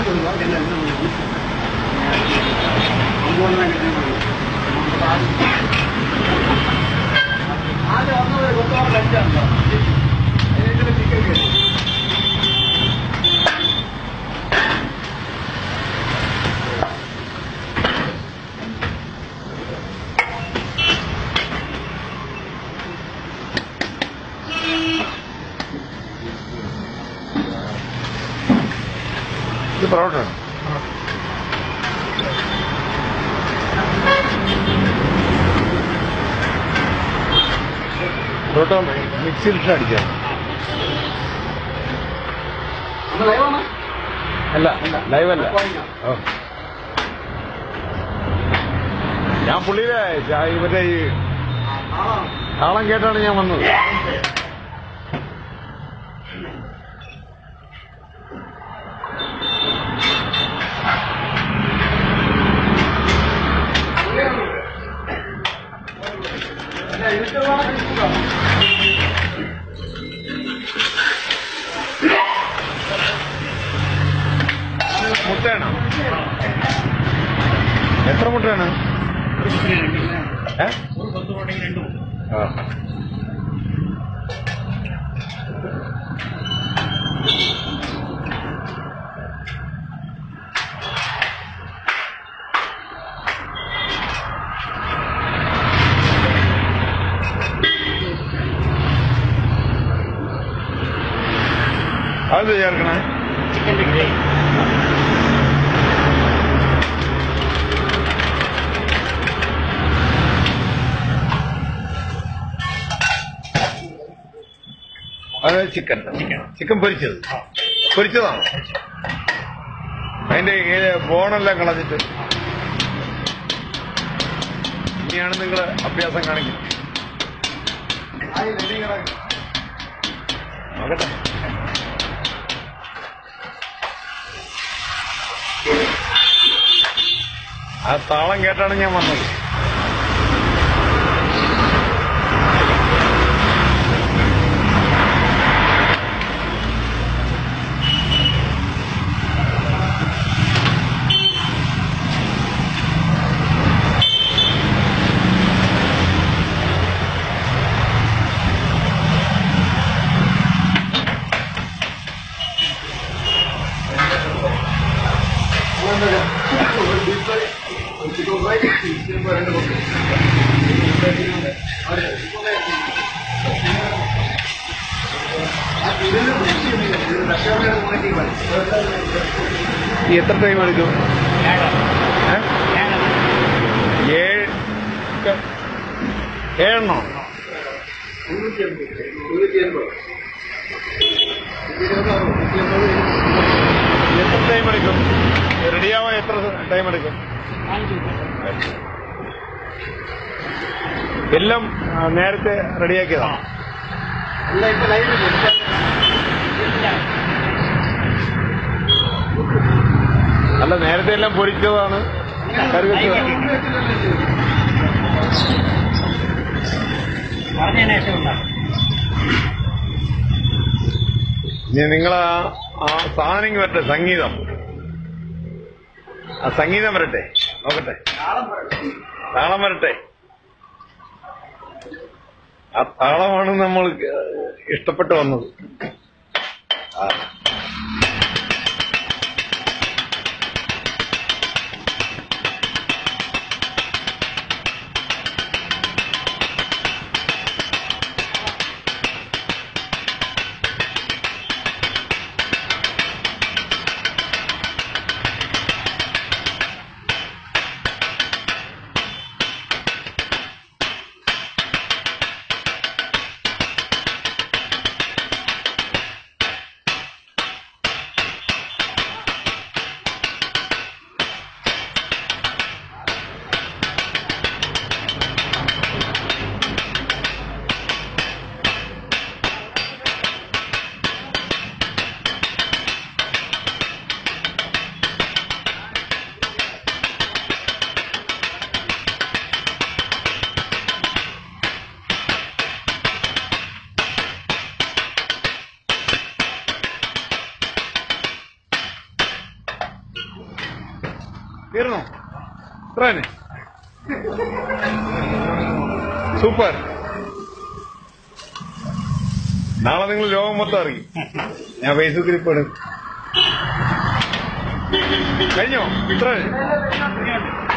ഇത് പൊറോട്ട പൊറോട്ട മിക്സിയിലിട്ട് അടിക്കാം അല്ല ലൈവ് അല്ല ഓ. ഞാൻ പുള്ളിയുടെ ചാ- മറ്റേ ഈ താളം കേട്ടാണ് ഞാൻ വന്നത് മുട്ടയാണോ എത്ര മുട്ടയാണ് ഏ? ആ. അത് ചേർക്കണേ അത് ചിക്കൻ ചിക്കൻ പൊരിച്ചത് പൊരിച്ചതാണ് അതിന്റെ ഈ ബോണെല്ലാം കളഞ്ഞിട്ട് ഇനിയാണ് നിങ്ങൾ അഭ്യാസം കാണിക്കുന്നത് നോക്കട്ടെ ആ താളം കേട്ടാണ് ഞാൻ വന്നത് ഈ എത്ര ടൈം എടുക്കും ഏ? ഏഴ് ക- ഏഴെണ്ണോ എത്ര ടൈം എടുക്കും റെഡിയാവാൻ എത്ര ടൈം എടുക്കും എല്ലാം ആ, നേരത്തെ റെഡിയാക്കിയതാണ് അല്ല നേരത്തെ എല്ലാം പൊരിച്ചതാണ് കറി വെച്ചത് പറഞ്ഞതിന് ശേഷം ഉണ്ടാകും ഇനി നിങ്ങൾ ആ ആ സാധനം വരട്ടെ സംഗീതം ആ സംഗീതം വരട്ടെ നോക്കട്ടെ താളം വരട്ടെ ആ താളമാണ് നമ്മൾ ഇഷ്ടപ്പെട്ട് വന്നത് ആ. തീർന്നോ ഇത്ര തന്നെ സൂപ്പർ നാളെ നിങ്ങൾ ലോകം മൊത്തം അറിയും ഞാൻ ഫേസ്ബുക്കിൽ ഇപ്പൊ ഇടും കഴിഞ്ഞോ ഇത്ര തന്നെ?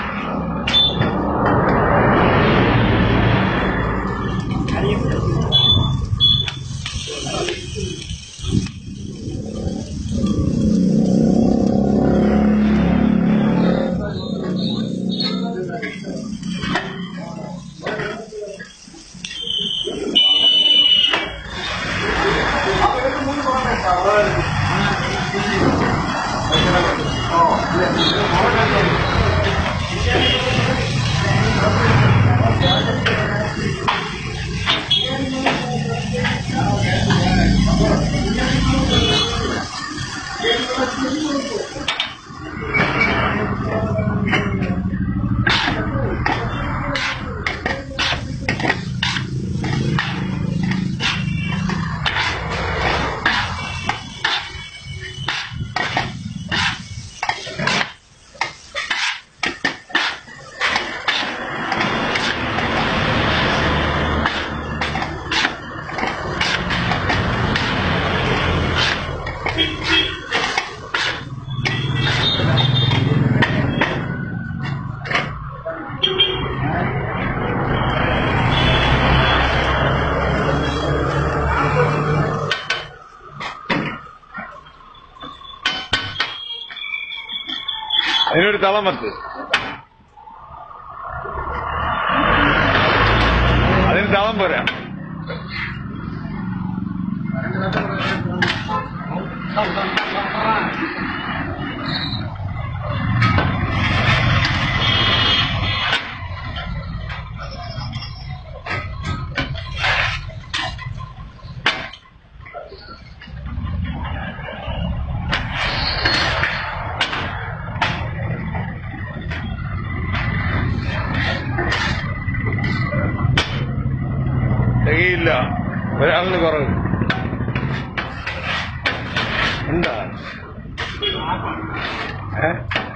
അതിനൊരു തളം വത്ത് അതിന് തളം പോരാ തികയില്ല ഒരാളിന് കുറവ് എന്താ ഏ